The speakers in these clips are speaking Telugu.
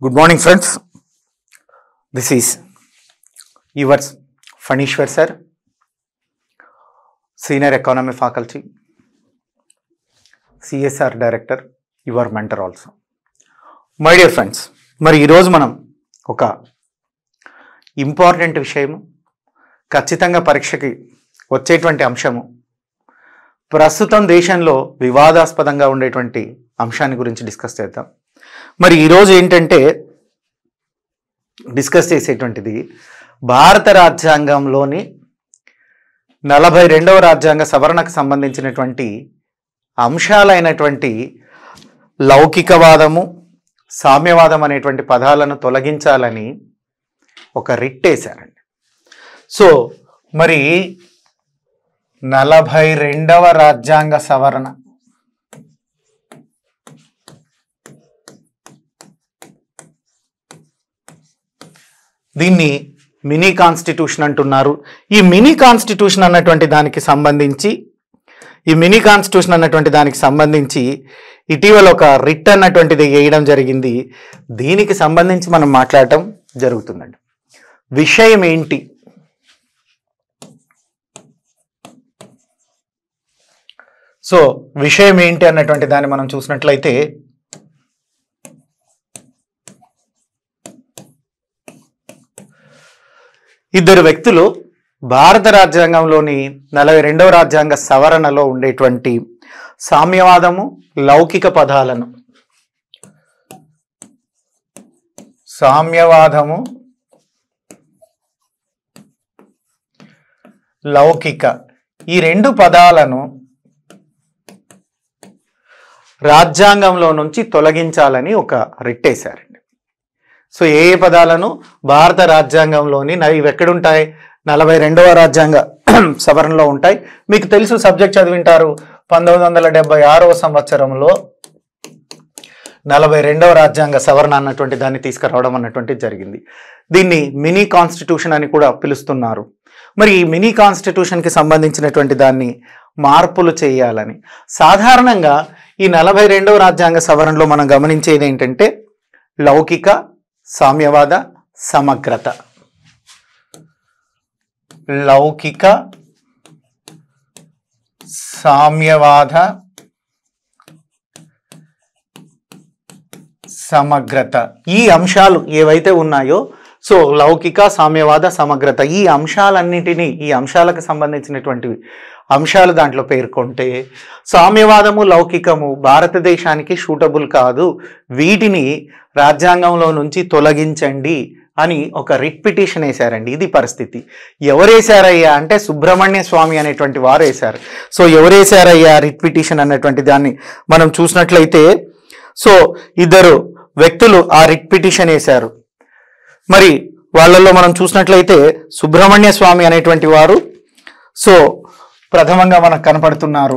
Good morning, friends. This is yours, Fanishwar sir, Senior Economy Faculty, CSR Director, your mentor also. My dear friends మరి ఈరోజు మనం ఒక ఇంపార్టెంట్ విషయము ఖచ్చితంగా పరీక్షకి వచ్చేటువంటి అంశము ప్రస్తుతం దేశంలో వివాదాస్పదంగా ఉండేటువంటి అంశాన్ని గురించి డిస్కస్ చేద్దాం మరి ఈరోజు ఏంటంటే డిస్కస్ చేసేటువంటిది భారత రాజ్యాంగంలోని నలభై రెండవ రాజ్యాంగ సవరణకు సంబంధించినటువంటి అంశాలైనటువంటి లౌకికవాదము సామ్యవాదం అనేటువంటి పదాలను తొలగించాలని ఒక రిట్ వేశారండి సో మరి నలభై రెండవ రాజ్యాంగ సవరణ దీన్ని మినీ కాన్స్టిట్యూషన్ అంటున్నారు ఈ మినీ కాన్స్టిట్యూషన్ అన్నటువంటి దానికి సంబంధించి ఈ మినీ కాన్స్టిట్యూషన్ అన్నటువంటి దానికి సంబంధించి ఇటీవల ఒక రిట్ అన్నటువంటిది వేయడం జరిగింది దీనికి సంబంధించి మనం మాట్లాడటం జరుగుతుందండి విషయం ఏంటి సో విషయం ఏంటి అన్నటువంటి దాన్ని మనం చూసినట్లయితే ఇద్దరు వ్యక్తులు భారత రాజ్యాంగంలోని నలభై రెండవ రాజ్యాంగ సవరణలో ఉండేటువంటి సామ్యవాదము లౌకిక పదాలను సామ్యవాదము లౌకిక ఈ రెండు పదాలను రాజ్యాంగంలో నుంచి తొలగించాలని ఒక రిట్టేశారండి సో ఏ ఏ పదాలను భారత రాజ్యాంగంలోని నవి ఇవి ఎక్కడుంటాయి నలభై రెండవ రాజ్యాంగ సవరణలో ఉంటాయి మీకు తెలుసు సబ్జెక్ట్ చదివింటారు పంతొమ్మిది వందల డెబ్బై ఆరవ సంవత్సరంలో నలభై రెండవ రాజ్యాంగ సవరణ అన్నటువంటి దాన్ని తీసుకురావడం అన్నటువంటి జరిగింది దీన్ని మినీ కాన్స్టిట్యూషన్ అని కూడా పిలుస్తున్నారు మరి ఈ మినీ కాన్స్టిట్యూషన్కి సంబంధించినటువంటి దాన్ని మార్పులు చేయాలని సాధారణంగా ఈ నలభై రెండవ రాజ్యాంగ సవరణలో మనం గమనించేది ఏంటంటే లౌకిక సామ్యవాద సమగ్రత లౌకిక సామ్యవాద సమగ్రత ఈ అంశాలు ఏవైతే ఉన్నాయో సో లౌకిక సామ్యవాద సమగ్రత ఈ అంశాలన్నిటినీ ఈ అంశాలకు సంబంధించినటువంటివి అంశాలు దాంట్లో పేర్కొంటే సామ్యవాదము లౌకికము భారతదేశానికి షూటబుల్ కాదు వీటిని రాజ్యాంగంలో నుంచి తొలగించండి అని ఒక రిట్ పిటిషన్ వేశారండి ఇది పరిస్థితి ఎవరు వేశారయ్యా అంటే సుబ్రహ్మణ్య స్వామి అనేటువంటి వారు వేశారు సో ఎవరు వేశారయ్యా రిట్ పిటిషన్ అన్నటువంటి దాన్ని మనం చూసినట్లయితే సో ఇద్దరు వ్యక్తులు ఆ రిట్ పిటిషన్ వేశారు మరి వాళ్ళల్లో మనం చూసినట్లయితే సుబ్రహ్మణ్య స్వామి అనేటువంటి వారు సో ప్రథమంగా మనకు కనపడుతున్నారు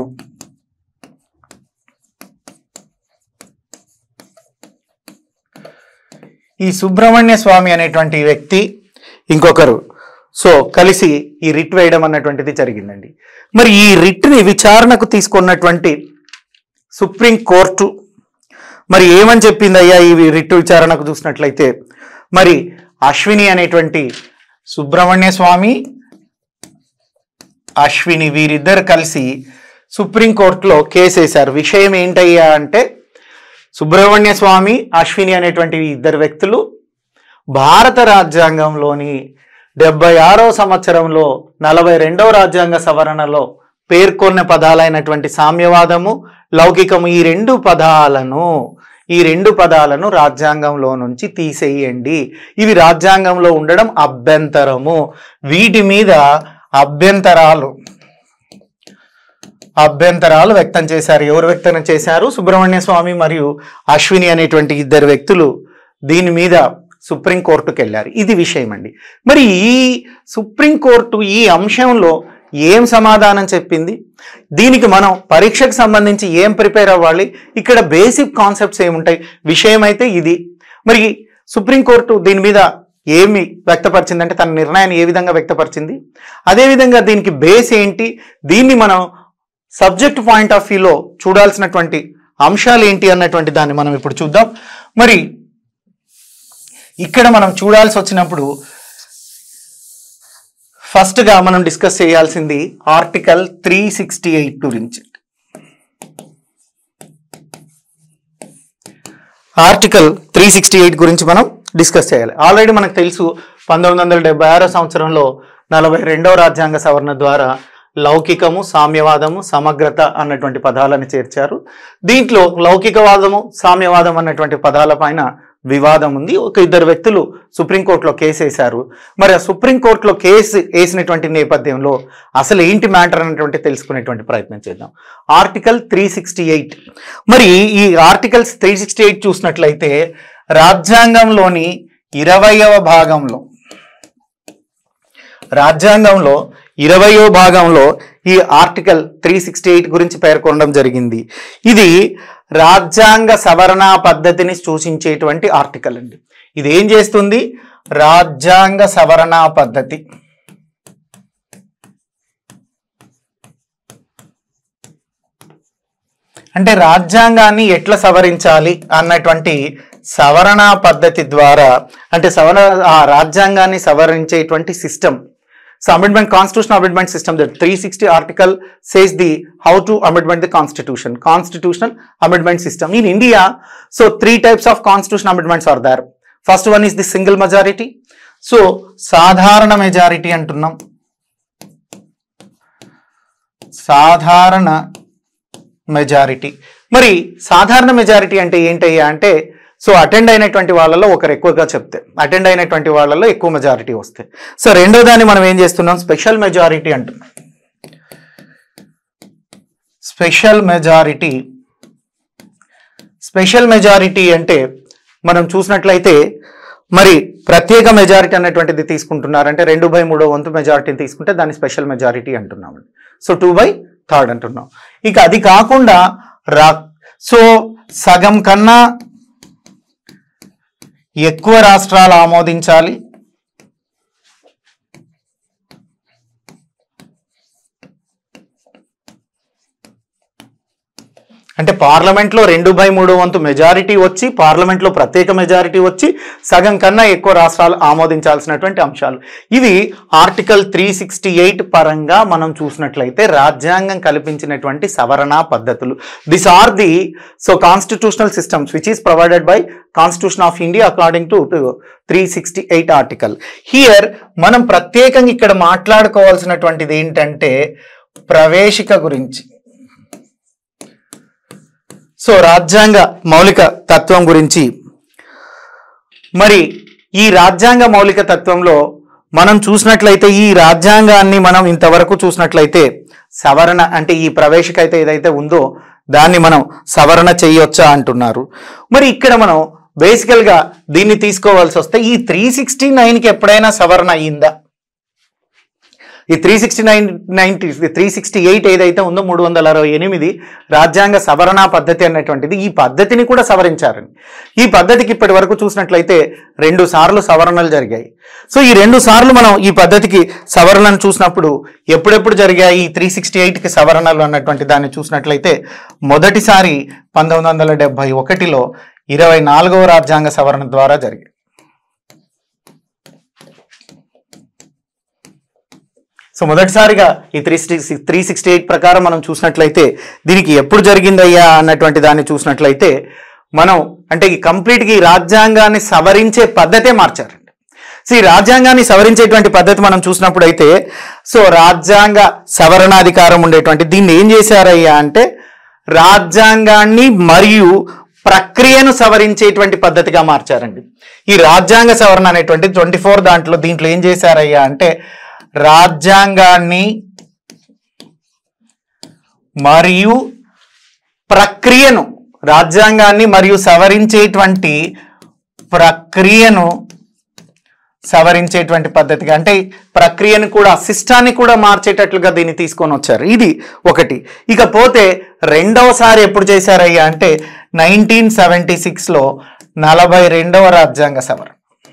ఈ సుబ్రహ్మణ్య స్వామి అనేటువంటి వ్యక్తి ఇంకొకరు సో కలిసి ఈ రిట్ వేయడం అన్నటువంటిది జరిగిందండి మరి ఈ రిట్ని విచారణకు తీసుకున్నటువంటి సుప్రీం కోర్టు మరి ఏమని చెప్పింది అయ్యా ఈ రిట్ విచారణకు చూసినట్లయితే మరి అశ్విని అనేటువంటి సుబ్రహ్మణ్య స్వామి అశ్విని వీరిద్దరు కలిసి సుప్రీంకోర్టులో కేసు వేశారు విషయం ఏంటయ్యా అంటే సుబ్రహ్మణ్య స్వామి అశ్విని అనేటువంటి ఈ ఇద్దరు వ్యక్తులు భారత రాజ్యాంగంలోని డెబ్బై ఆరో సంవత్సరంలో నలభై రెండవ రాజ్యాంగ సవరణలో పేర్కొన్న పదాలైనటువంటి సామ్యవాదము లౌకికము ఈ రెండు పదాలను ఈ రెండు పదాలను రాజ్యాంగంలో నుంచి తీసేయండి ఇవి రాజ్యాంగంలో ఉండడం అభ్యంతరము వీటి మీద అభ్యంతరాలు అభ్యంతరాలు వ్యక్తం చేశారు ఎవరు వ్యక్తం చేశారు సుబ్రహ్మణ్య స్వామి మరియు అశ్విని అనేటువంటి ఇద్దరు వ్యక్తులు దీని మీద సుప్రీంకోర్టుకు వెళ్ళారు ఇది విషయం అండి మరి ఈ సుప్రీంకోర్టు ఈ అంశంలో ఏం సమాధానం చెప్పింది దీనికి మనం పరీక్షకు సంబంధించి ఏం ప్రిపేర్ అవ్వాలి ఇక్కడ బేసిక్ కాన్సెప్ట్స్ ఏముంటాయి విషయం అయితే ఇది మరి సుప్రీంకోర్టు దీని మీద ఏమి వ్యక్తపరిచిందంటే తన నిర్ణయాన్ని ఏ విధంగా వ్యక్తపరిచింది అదేవిధంగా దీనికి బేస్ ఏంటి దీన్ని మనం సబ్జెక్ట్ పాయింట్ ఆఫ్ వ్యూలో చూడాల్సినటువంటి అంశాలు ఏంటి అన్నటువంటి దాన్ని మనం ఇప్పుడు చూద్దాం మరి ఇక్కడ మనం చూడాల్సి వచ్చినప్పుడు ఫస్ట్గా మనం డిస్కస్ చేయాల్సింది ఆర్టికల్ త్రీ సిక్స్టీ ఎయిట్ గురించి ఆర్టికల్ త్రీ సిక్స్టీ ఎయిట్ గురించి మనం డిస్కస్ చేయాలి ఆల్రెడీ మనకు తెలుసు పంతొమ్మిది వందల డెబ్బై ఆరో సంవత్సరంలో నలభై రెండవ రాజ్యాంగ సవరణ ద్వారా లౌకికము సామ్యవాదము సమగ్రత అన్నటువంటి పదాలను చేర్చారు దీంట్లో లౌకికవాదము సామ్యవాదం అన్నటువంటి పదాల పైన వివాదం ఉంది ఒక ఇద్దరు వ్యక్తులు సుప్రీంకోర్టులో కేసు వేశారు మరి ఆ సుప్రీంకోర్టులో కేసు వేసినటువంటి నేపథ్యంలో అసలు ఏంటి మ్యాటర్ అన్నటువంటి తెలుసుకునేటువంటి ప్రయత్నం చేద్దాం ఆర్టికల్ త్రీ సిక్స్టీ ఎయిట్ మరి ఈ ఆర్టికల్స్ త్రీ సిక్స్టీ ఎయిట్ చూసినట్లయితే రాజ్యాంగంలోని ఇరవయవ భాగంలో రాజ్యాంగంలో ఇరవయో భాగంలో ఈ ఆర్టికల్ త్రీ సిక్స్టీ ఎయిట్ గురించి పేర్కొనడం జరిగింది ఇది రాజ్యాంగ సవరణ పద్ధతిని సూచించేటువంటి ఆర్టికల్ అండి ఇది ఏం చేస్తుంది రాజ్యాంగ సవరణ పద్ధతి అంటే రాజ్యాంగాన్ని ఎట్లా సవరించాలి అన్నటువంటి సవరణ పద్ధతి ద్వారా అంటే సవరణ ఆ రాజ్యాంగాన్ని సవరించేటువంటి system so amendment constitution amendment system that three sixty article says the how to amendment the constitution constitutional amendment system in India so three types of constitution amendments are there first one is the single majority so సాధారణ మెజారిటీ అంటున్నాం సాధారణ మెజారిటీ మరి సాధారణ మెజారిటీ అంటే ఏంటయ్యా అంటే సో అటెండ్ అయినటువంటి వాళ్ళలో ఒకరు ఎక్కువగా చెప్తే అటెండ్ అయినటువంటి వాళ్ళలో ఎక్కువ మెజారిటీ వస్తాయి సో రెండో దాన్ని మనం ఏం చేస్తున్నాం స్పెషల్ మెజారిటీ అంటున్నాం స్పెషల్ మెజారిటీ స్పెషల్ మెజారిటీ అంటే మనం చూసినట్లయితే మరి ప్రత్యేక మెజారిటీ అన్నటువంటిది తీసుకుంటున్నారంటే రెండు బై మూడో వంతు మెజారిటీని తీసుకుంటే దాన్ని స్పెషల్ మెజారిటీ అంటున్నామండి సో టూ బై థర్డ్ అంటున్నాం ఇక అది కాకుండా రా సో సగం కన్నా ఎక్కువ రాష్ట్రాలు ఆమోదించాలి అంటే పార్లమెంట్లో రెండు బై మూడు వంతు మెజారిటీ వచ్చి పార్లమెంట్లో ప్రత్యేక మెజారిటీ వచ్చి సగం కన్నా ఎక్కువ రాష్ట్రాలు ఆమోదించాల్సినటువంటి అంశాలు ఇవి ఆర్టికల్ త్రీ సిక్స్టీ ఎయిట్ పరంగా మనం చూసినట్లయితే రాజ్యాంగం కల్పించినటువంటి సవరణ పద్ధతులు this are the so constitutional systems which is provided by constitution of India according to three sixty eight article here మనం ప్రత్యేకంగా ఇక్కడ మాట్లాడుకోవాల్సినటువంటిది ఏంటంటే ప్రవేశిక గురించి సో రాజ్యాంగ మౌలిక తత్వం గురించి మరి ఈ రాజ్యాంగ మౌలిక తత్వంలో మనం చూసినట్లయితే ఈ రాజ్యాంగాన్ని మనం ఇంతవరకు చూసినట్లయితే సవరణ అంటే ఈ ప్రవేశిక అయితే ఏదైతే ఉందో దాన్ని మనం సవరణ చేయొచ్చా అంటున్నారు మరి ఇక్కడ మనం బేసికల్గా దీన్ని తీసుకోవాల్సి వస్తే ఈ త్రీ సిక్స్టీ నైన్కి ఎప్పుడైనా సవరణ అయ్యిందా ఈ three sixty nine ninety three sixty eight ఏదైతే ఉందో మూడు వందల అరవై ఎనిమిది రాజ్యాంగ సవరణ పద్ధతి అన్నటువంటిది ఈ పద్ధతిని కూడా సవరించారండి ఈ పద్ధతికి ఇప్పటి వరకు చూసినట్లయితే రెండు సార్లు సవరణలు జరిగాయి సో ఈ రెండు సార్లు మనం ఈ పద్ధతికి సవరణను చూసినప్పుడు ఎప్పుడెప్పుడు జరిగాయి ఈ త్రీ సిక్స్టీ ఎయిట్కి సవరణలు అన్నటువంటి దాన్ని చూసినట్లయితే మొదటిసారి పంతొమ్మిది వందల డెబ్బై ఒకటిలో ఇరవై నాలుగవ రాజ్యాంగ సవరణ ద్వారా జరిగాయి సో మొదటిసారిగా ఈ three sixty three sixty eight ప్రకారం మనం చూసినట్లయితే దీనికి ఎప్పుడు జరిగిందయ్యా అన్నటువంటి దాన్ని చూసినట్లయితే మనం అంటే ఈ కంప్లీట్గా ఈ రాజ్యాంగాన్ని సవరించే పద్ధతే మార్చారండి సో ఈ రాజ్యాంగాన్ని సవరించేటువంటి పద్ధతి మనం చూసినప్పుడు అయితే సో రాజ్యాంగ సవరణాధికారం ఉండేటువంటి దీన్ని ఏం చేశారయ్యా అంటే రాజ్యాంగాన్ని మరియు ప్రక్రియను సవరించేటువంటి పద్ధతిగా మార్చారండి ఈ రాజ్యాంగ సవరణ అనేటువంటి ట్వంటీ ఫోర్ దాంట్లో దీంట్లో ఏం చేశారయ్యా అంటే రాజ్యాంగాన్ని మరియు ప్రక్రియను రాజ్యాంగాన్ని మరియు సవరించేటువంటి ప్రక్రియను సవరించేటువంటి పద్ధతిగా అంటే ప్రక్రియను కూడా సిస్టాన్ని కూడా మార్చేటట్లుగా దీన్ని తీసుకొని వచ్చారు ఇది ఒకటి ఇకపోతే రెండవసారి ఎప్పుడు చేశారయ్యా అంటే నైన్టీన్ సెవెంటీ సిక్స్లో నలభై రెండవ రాజ్యాంగ సవరణ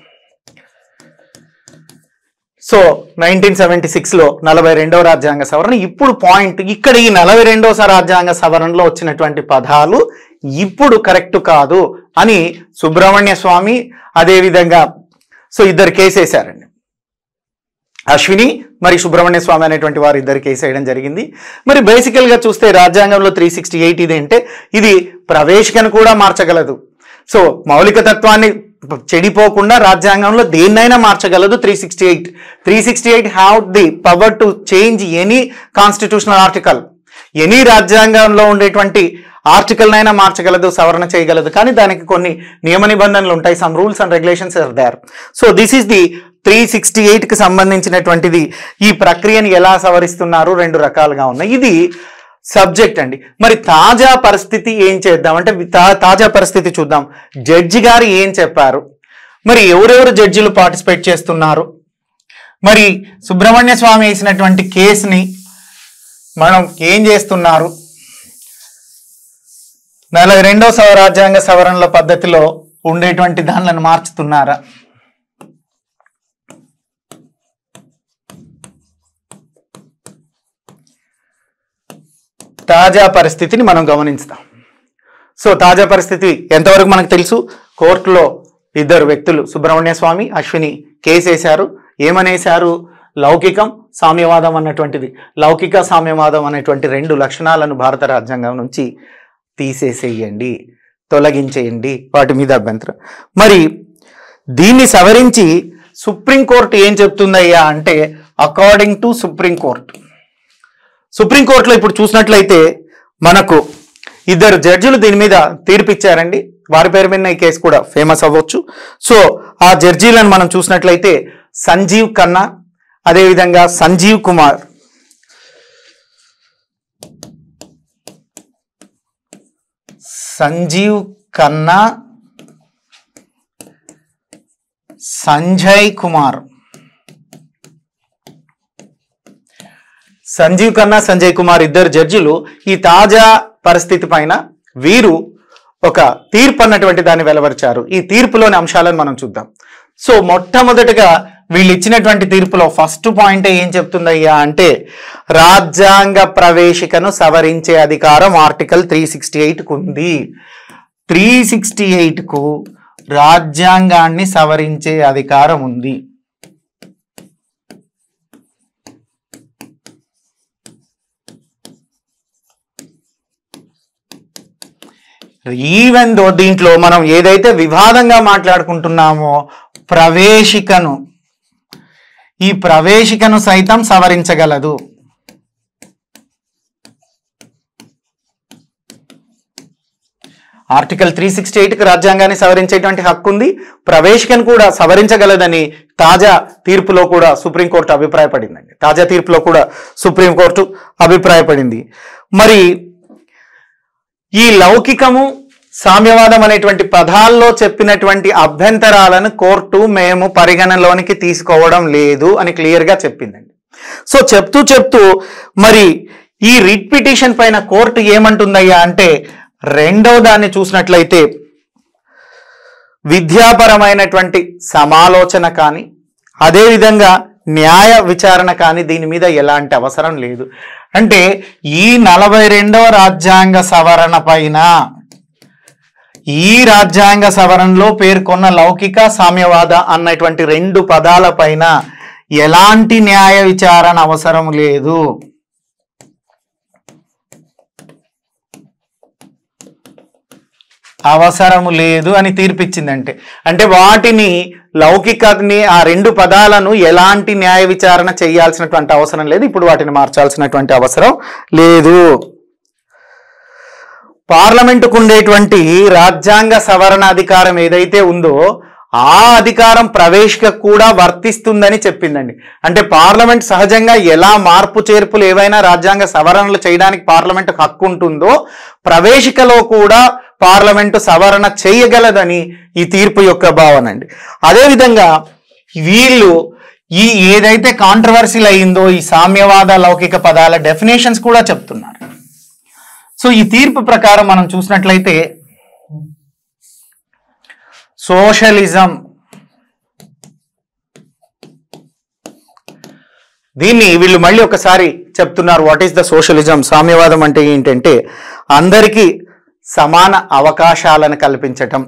సో నైన్టీన్ సెవెంటీ సిక్స్లో నలభై రెండవ రాజ్యాంగ సవరణ ఇప్పుడు పాయింట్ ఇక్కడ ఈ నలభై రెండవ రాజ్యాంగ సవరణలో వచ్చినటువంటి పదాలు ఇప్పుడు కరెక్ట్ కాదు అని సుబ్రహ్మణ్య స్వామి అదేవిధంగా సో ఇద్దరు కేసు వేశారండి అశ్విని మరి సుబ్రహ్మణ్య స్వామి అనేటువంటి వారు ఇద్దరు కేసు వేయడం జరిగింది మరి బేసికల్గా చూస్తే రాజ్యాంగంలో త్రీ సిక్స్టీ ఎయిట్ ఇది అంటే ఇది ప్రవేశికను కూడా మార్చగలదు సో మౌలిక తత్వాన్ని చెడిపోకుండా రాజ్యాంగంలో దేన్నైనా మార్చగలదు three sixty eight three sixty eight have the power to change any constitutional article any రాజ్యాంగంలో ఉండేటువంటి ఆర్టికల్నైనా మార్చగలదు సవరణ చేయగలదు కానీ దానికి కొన్ని నియమ నిబంధనలు ఉంటాయి some rules and regulations are there so this is the three sixty ఎయిట్కి సంబంధించినటువంటిది ఈ ప్రక్రియని ఎలా సవరిస్తున్నారు రెండు రకాలుగా ఉన్నాయి ఇది సబ్జెక్ట్ అండి మరి తాజా పరిస్థితి ఏం చేద్దాం అంటే తా- తాజా పరిస్థితి చూద్దాం జడ్జి గారు ఏం చెప్పారు మరి ఎవరెవరు జడ్జిలు పార్టిసిపేట్ చేస్తున్నారు మరి సుబ్రహ్మణ్య స్వామి వేసినటువంటి కేసుని మనం ఏం చేస్తున్నారు నలభై రెండవ సవ రాజ్యాంగ సవరణల పద్ధతిలో ఉండేటువంటి దానిలను మార్చుతున్నారా తాజా పరిస్థితిని మనం గమనించుదాం సో తాజా పరిస్థితి ఎంతవరకు మనకు తెలుసు కోర్టులో ఇద్దరు వ్యక్తులు సుబ్రహ్మణ్య స్వామి అశ్విని కేసు వేశారు ఏమనేశారు లౌకికం సామ్యవాదం అన్నటువంటిది లౌకిక సామ్యవాదం అనేటువంటి రెండు లక్షణాలను భారత రాజ్యాంగం నుంచి తీసేసేయండి తొలగించేయండి వాటి మీద అభ్యంతరం మరి దీన్ని సవరించి సుప్రీంకోర్టు ఏం చెప్తుందయ్యా అంటే అకార్డింగ్ టు సుప్రీంకోర్టు సుప్రీంకోర్టులో ఇప్పుడు చూసినట్లయితే మనకు ఇద్దరు జడ్జిలు దీని మీద తీర్పిచ్చారండి వారి పేరు మీద ఈ కేసు కూడా ఫేమస్ అవ్వచ్చు సో ఆ జడ్జీలను మనం చూసినట్లయితే సంజీవ్ ఖన్నా అదేవిధంగా సంజీవ్ కుమార్ సంజీవ్ ఖన్నా సంజయ్ కుమార్ సంజీవ్ ఖన్నా సంజయ్ కుమార్ ఇద్దరు జడ్జిలు ఈ తాజా పరిస్థితి పైన వీరు ఒక తీర్పు అన్నటువంటి దాన్ని వెలువరిచారు ఈ తీర్పులోని అంశాలను మనం చూద్దాం సో మొట్టమొదటిగా వీళ్ళు ఇచ్చినటువంటి తీర్పులో ఫస్ట్ పాయింట్ ఏం చెప్తుందయ్యా అంటే రాజ్యాంగ ప్రవేశికను సవరించే అధికారం ఆర్టికల్ త్రీ సిక్స్టీ ఎయిట్కు ఉంది త్రీ సిక్స్టీ ఎయిట్కు రాజ్యాంగాన్ని సవరించే అధికారం ఉంది ఈవెన్ దో దీంట్లో మనం ఏదైతే వివాదంగా మాట్లాడుకుంటున్నామో ప్రవేశికను ఈ ప్రవేశికను సైతం సవరించగలదు ఆర్టికల్ త్రీ సిక్స్టీ ఎయిట్కి రాజ్యాంగాన్ని సవరించేటువంటి హక్కు ఉంది ప్రవేశికను కూడా సవరించగలదని తాజా తీర్పులో కూడా సుప్రీంకోర్టు అభిప్రాయపడిందండి తాజా తీర్పులో కూడా సుప్రీంకోర్టు అభిప్రాయపడింది మరి ఈ లౌకికము సామ్యవాదం అనేటువంటి పదాల్లో చెప్పినటువంటి అభ్యంతరాలను కోర్టు మేము పరిగణలోనికి తీసుకోవడం లేదు అని క్లియర్గా చెప్పిందండి సో చెప్తూ చెప్తూ మరి ఈ రిట్ పిటిషన్ పైన కోర్టు ఏమంటుందయ్యా అంటే రెండవ దాన్ని చూసినట్లయితే విద్యాపరమైనటువంటి సమాలోచన కానీ అదేవిధంగా న్యాయ విచారణ కానీ దీని మీద ఎలాంటి అవసరం లేదు అంటే ఈ నలభై రెండవ రాజ్యాంగ సవరణ పైన ఈ రాజ్యాంగ సవరణలో పేర్కొన్న లౌకిక సామ్యవాద అన్నటువంటి రెండు పదాల పైన ఎలాంటి న్యాయ విచారణ అవసరం లేదు అవసరము లేదు అని తీర్పిచ్చిందంటే అంటే వాటిని లౌకికని ఆ రెండు పదాలను ఎలాంటి న్యాయ విచారణ చేయాల్సినటువంటి అవసరం లేదు ఇప్పుడు వాటిని మార్చాల్సినటువంటి అవసరం లేదు పార్లమెంటుకు ఉండేటువంటి రాజ్యాంగ సవరణ అధికారం ఏదైతే ఉందో ఆ అధికారం ప్రవేశిక కూడా వర్తిస్తుందని చెప్పిందండి అంటే పార్లమెంట్ సహజంగా ఎలా మార్పు చేర్పులు ఏవైనా రాజ్యాంగ సవరణలు చేయడానికి పార్లమెంటుకు హక్కు ఉంటుందో ప్రవేశికలో కూడా పార్లమెంటు సవరణ చేయగలదని ఈ తీర్పు యొక్క భావన అండి అదేవిధంగా వీళ్ళు ఈ ఏదైతే కాంట్రవర్సీలు అయిందో ఈ సామ్యవాద లౌకిక పదాల డెఫినేషన్స్ కూడా చెప్తున్నారు సో ఈ తీర్పు ప్రకారం మనం చూసినట్లయితే సోషలిజం దీన్ని వీళ్ళు మళ్ళీ ఒకసారి చెప్తున్నారు వాట్ ఈస్ ద సోషలిజం సామ్యవాదం అంటే ఏంటంటే అందరికీ సమాన అవకాశాలను కల్పించటం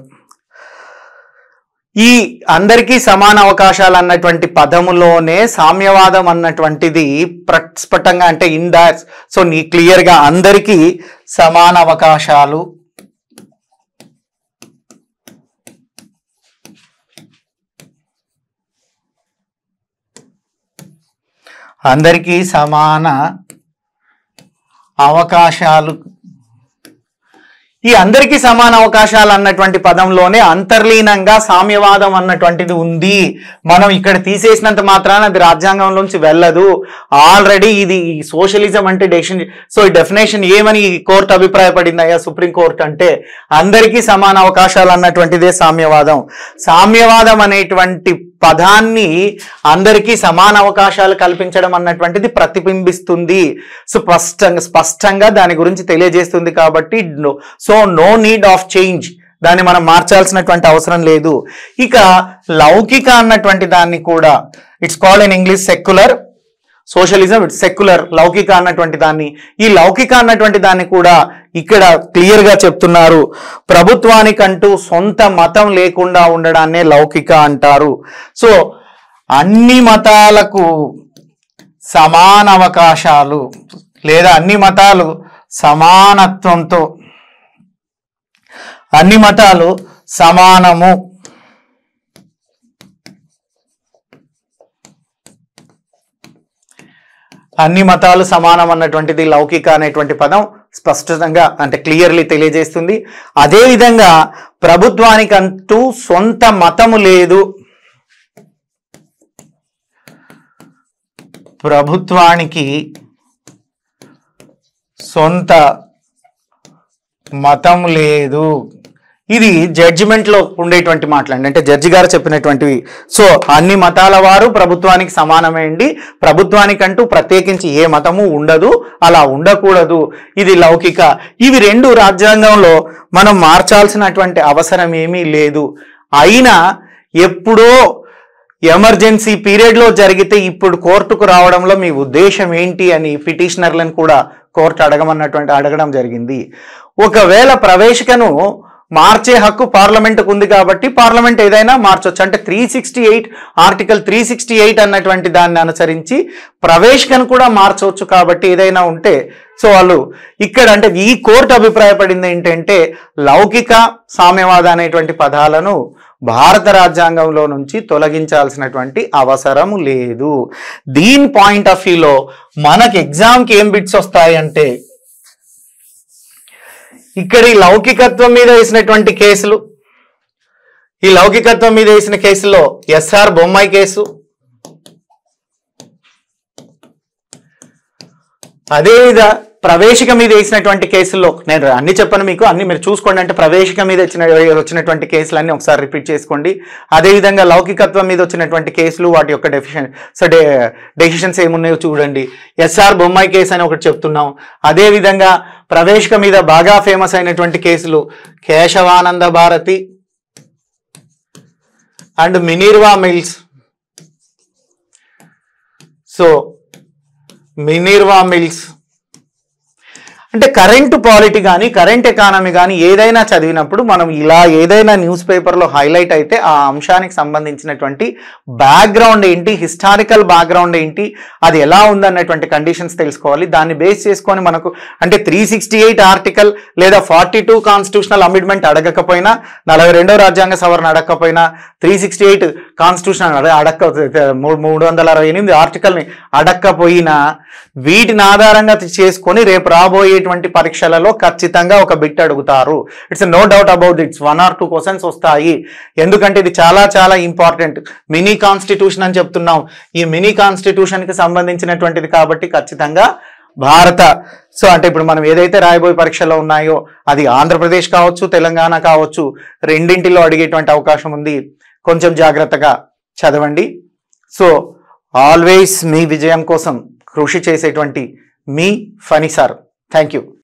ఈ అందరికీ సమాన అవకాశాలు అన్నటువంటి పదములోనే సామ్యవాదం అన్నటువంటిది ప్రస్ఫుటంగా అంటే ఇందాస్ సో నీ క్లియర్గా అందరికీ సమాన అవకాశాలు అందరికీ సమాన అవకాశాలు ఈ అందరికీ సమాన అవకాశాలు అన్నటువంటి పదంలోనే అంతర్లీనంగా సామ్యవాదం అన్నటువంటిది ఉంది మనం ఇక్కడ తీసేసినంత మాత్రాన అది రాజ్యాంగంలోంచి వెళ్ళదు ఆల్రెడీ ఇది సోషలిజం అంటే డెసిషన్ సో ఈ డెఫినేషన్ ఏమని ఈ కోర్టు అభిప్రాయపడింది అయ్యా సుప్రీం కోర్టు అంటే అందరికీ సమాన అవకాశాలు అన్నటువంటిదే సామ్యవాదం సామ్యవాదం అనేటువంటి పదాన్ని అందరికీ సమాన అవకాశాలు కల్పించడం అన్నటువంటిది ప్రతిబింబిస్తుంది సో స్పష్టంగా స్పష్టంగా దాని గురించి తెలియజేస్తుంది కాబట్టి so no need of change దాన్ని మనం మార్చాల్సినటువంటి అవసరం లేదు ఇక లౌకిక అన్నటువంటి దాన్ని కూడా it's called in English secular socialism it's secular లౌకిక అన్నటువంటి దాన్ని ఈ లౌకిక అన్నటువంటి దాన్ని కూడా ఇక్కడ క్లియర్ గా చెప్తున్నారు ప్రభుత్వానికంటూ సొంత మతం లేకుండా ఉండడాన్నే లౌకిక అంటారు సో అన్ని మతాలకు సమాన అవకాశాలు లేదా అన్ని మతాలు సమానత్వంతో అన్ని మతాలు సమానము అన్ని మతాలు సమానం అన్నటువంటిది లౌకిక అనేటువంటి పదం స్పష్టంగా అంటే క్లియర్లీ తెలియజేస్తుంది అదేవిధంగా ప్రభుత్వానికంటూ సొంత మతము లేదు ప్రభుత్వానికి సొంత మతం లేదు ఇది జడ్జిమెంట్ లో ఉండేటువంటి మాటలండి అంటే జడ్జి గారు చెప్పినటువంటివి సో అన్ని మతాల వారు ప్రభుత్వానికి సమానమేండి ప్రభుత్వానికంటూ ప్రత్యేకించి ఏ మతము ఉండదు అలా ఉండకూడదు ఇది లౌకిక ఇవి రెండు రాజ్యాంగంలో మనం మార్చాల్సినటువంటి అవసరం ఏమీ లేదు అయినా ఎప్పుడో ఎమర్జెన్సీ పీరియడ్లో జరిగితే ఇప్పుడు కోర్టుకు రావడంలో మీ ఉద్దేశం ఏంటి అని పిటిషనర్లను కూడా కోర్టు అడగమన్నటువంటి అడగడం జరిగింది ఒకవేళ ప్రవేశికను మార్చే హక్కు పార్లమెంటుకు ఉంది కాబట్టి పార్లమెంట్ ఏదైనా మార్చొచ్చు అంటే three sixty eight article three sixty eight అన్నటువంటి దాన్ని అనుసరించి ప్రవేశికను కూడా మార్చవచ్చు కాబట్టి ఏదైనా ఉంటే సో వాళ్ళు ఇక్కడ అంటే ఈ కోర్టు అభిప్రాయపడింది ఏంటంటే లౌకిక సామ్యవాద అనేటువంటి పదాలను భారత రాజ్యాంగంలో నుంచి తొలగించాల్సినటువంటి అవసరం లేదు దీని పాయింట్ ఆఫ్ వ్యూలో మనకి ఎగ్జామ్కి ఏం బిట్స్ వస్తాయంటే ఇక్కడ ఈ లౌకికత్వం మీద వేసినటువంటి కేసులు ఈ లౌకికత్వం మీద వేసిన కేసులో ఎస్ఆర్ బొమ్మాయి కేసు అదేవిధ ప్రవేశిక మీద వేసినటువంటి కేసుల్లో నేను అన్ని చెప్పను మీకు అన్ని మీరు చూసుకోండి అంటే ప్రవేశిక మీద వచ్చిన వచ్చినటువంటి కేసులన్నీ ఒకసారి రిపీట్ చేసుకోండి అదేవిధంగా లౌకికత్వం మీద వచ్చినటువంటి కేసులు వాటి యొక్క డెఫిషన్ సో డే డెసిషన్స్ ఏమున్నాయో చూడండి ఎస్ఆర్ బొమ్మాయి కేసు అని ఒకటి చెప్తున్నాం అదేవిధంగా ప్రవేశిక మీద బాగా ఫేమస్ అయినటువంటి కేసులు Kesavananda Bharati and Minerva Mills so Minerva Mills అంటే కరెంటు పాలిటీ కానీ కరెంట్ ఎకానమీ కానీ ఏదైనా చదివినప్పుడు మనం ఇలా ఏదైనా న్యూస్ పేపర్లో హైలైట్ అయితే ఆ అంశానికి సంబంధించినటువంటి బ్యాక్గ్రౌండ్ ఏంటి హిస్టారికల్ బ్యాక్గ్రౌండ్ ఏంటి అది ఎలా ఉందన్నటువంటి కండిషన్స్ తెలుసుకోవాలి దాన్ని బేస్ చేసుకొని మనకు అంటే త్రీ సిక్స్టీ ఎయిట్ ఆర్టికల్ లేదా ఫార్టీ టూ కాన్స్టిట్యూషనల్ అమెండ్మెంట్ అడగకపోయినా నలభై రెండో రాజ్యాంగ సవరణ అడగకపోయినా త్రీ సిక్స్టీ ఎయిట్ కాన్స్టిట్యూషన్ అడక్క మూడు మూడు వందల అరవై ఎనిమిది ఆర్టికల్ని అడక్కపోయినా వీటిని ఆధారంగా చేసుకొని రేపు రాబోయేటువంటి పరీక్షలలో ఖచ్చితంగా ఒక బిట్ అడుగుతారు it's no doubt about it's one or two questions వస్తాయి ఎందుకంటే ఇది చాలా చాలా ఇంపార్టెంట్ మినీ కాన్స్టిట్యూషన్ అని చెప్తున్నాం ఈ మినీ కాన్స్టిట్యూషన్కి సంబంధించినటువంటిది కాబట్టి ఖచ్చితంగా భారత సో అంటే ఇప్పుడు మనం ఏదైతే రాయబోయే పరీక్షలో ఉన్నాయో అది ఆంధ్రప్రదేశ్ కావచ్చు తెలంగాణ కావచ్చు రెండింటిలో అడిగేటువంటి అవకాశం ఉంది కొంచెం జాగ్రత్తగా చదవండి సో ఆల్వేస్ మీ విజయం కోసం కృషి చేసేటువంటి మీ ఫనీ సార్ థ్యాంక్ యూ